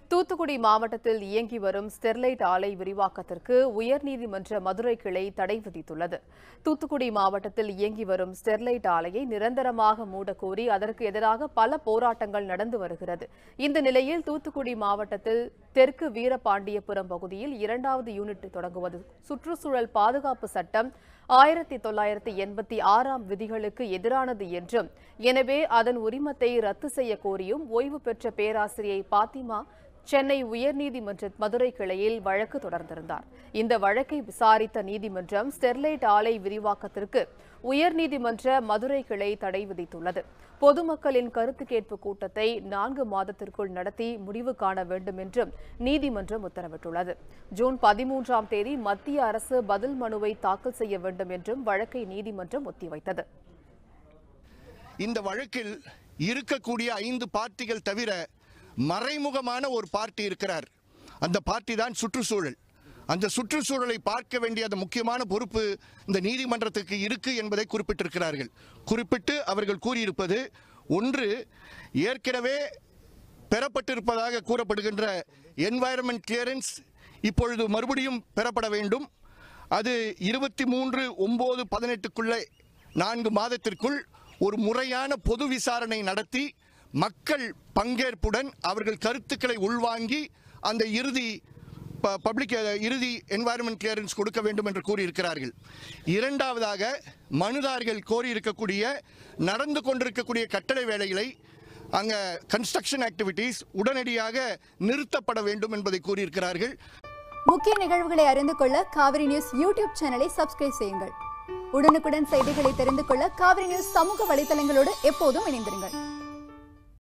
தூத்துக்குடி மாவட்டத்தில் இயங்கி வரும் ஸ்டெர்லைட் ஆலை விரிவாக்கத்திற்கு உயர்நீதிமன்ற மதுரை கிளை தடை விதித்துள்ளது தூத்துக்குடி மாவட்டத்தில் இயங்கி வரும் ஸ்டெர்லைட் ஆலையை நிரந்தரமாக மூடக்கோரி அதற்கு எதிராக பல போராட்டங்கள் நடந்து வருகிறது இந்த நிலையில் தூத்துக்குடி மாவட்டத்தில் தெற்கு வீரபாண்டியபுரம் பகுதியில் இரண்டாவது யூனிட் தொடங்குவது சுற்றுச்சூழல் பாதுகாப்பு சட்டம் ஆயிரத்தி தொள்ளாயிரத்தி எண்பத்தி ஆறாம் விதிகளுக்கு எதிரானது என்றும் எனவே அதன் உரிமத்தை ரத்து செய்ய கோரியும் ஓய்வு பெற்ற பேராசிரியை பாத்திமா சென்னை உயர்நீதிமன்ற மதுரை கிளையில் வழக்கு தொடர்ந்திருந்தார் இந்த வழக்கை விசாரித்த நீதிமன்றம் ஸ்டெர்லைட் ஆலை விரிவாக்கத்திற்கு உயர்நீதிமன்ற மதுரை கிளை தடை விதித்துள்ளது பொதுமக்களின் கருத்து கேட்பு கூட்டத்தை நான்கு மாதத்திற்குள் நடத்தி முடிவு காண வேண்டும் என்றும் நீதிமன்றம் உத்தரவிட்டுள்ளது ஜூன் பதிமூன்றாம் தேதி மத்திய அரசு பதில் மனுவை தாக்கல் செய்ய வேண்டும் என்றும் வழக்கை நீதிமன்றம் ஒத்திவைத்தது இந்த வழக்கில் இருக்கக்கூடிய ஐந்து பார்ட்டிகள் தவிர மறைமுகமான ஒரு பார்ட்டி இருக்கிறார் அந்த பார்ட்டி தான் சுற்றுச்சூழல் அந்த சுற்றுச்சூழலை பார்க்க வேண்டிய அந்த முக்கியமான பொறுப்பு இந்த நீதிமன்றத்துக்கு இருக்கு என்பதை குறிப்பிட்டிருக்கிறார்கள் குறிப்பிட்டு அவர்கள் கூறியிருப்பது ஒன்று ஏற்கனவே பெறப்பட்டிருப்பதாக கூறப்படுகின்ற என்வாயரன்மெண்ட் கிளியரன்ஸ் இப்பொழுது மறுபடியும் பெறப்பட வேண்டும் அது இருபத்தி மூன்று ஒன்பது பதினெட்டுக்குள்ளே நான்கு மாதத்திற்குள் ஒரு முறையான பொது விசாரணை நடத்தி மக்கள் பங்கேற்புடன் அவர்கள் கருத்துக்களை உள்வாங்கி அந்த இறுதி ப- பப்ளிக் அஹ், இறுதி என்வாயரன்மெண்ட் கிளியரன்ஸ் கொடுக்க வேண்டும் என்று கூறியிருக்கிறார்கள் இரண்டாவதாக மனுதாரிகள் கோரியிருக்கக்கூடிய நடந்து கொண்டிருக்கக்கூடிய கட்டட வேலைகளை அங்கே கன்ஸ்ட்ரக்ஷன் ஆக்டிவிட்டீஸ் உடனடியாக நிறுத்தப்பட வேண்டும் என்பதை கூறியிருக்கிறார்கள் முக்கிய நிகழ்வுகளை அறிந்து கொள்ள காவிரி நியூஸ் யூடியூப் சேனலை சப்ஸ்கிரைப் செய்யுங்கள் உடனுக்குடன் செய்திகளை தெரிந்து கொள்ள காவிரி நியூஸ் சமூக வலைதளங்களோடு எப்போதும் இணைந்திருங்கள்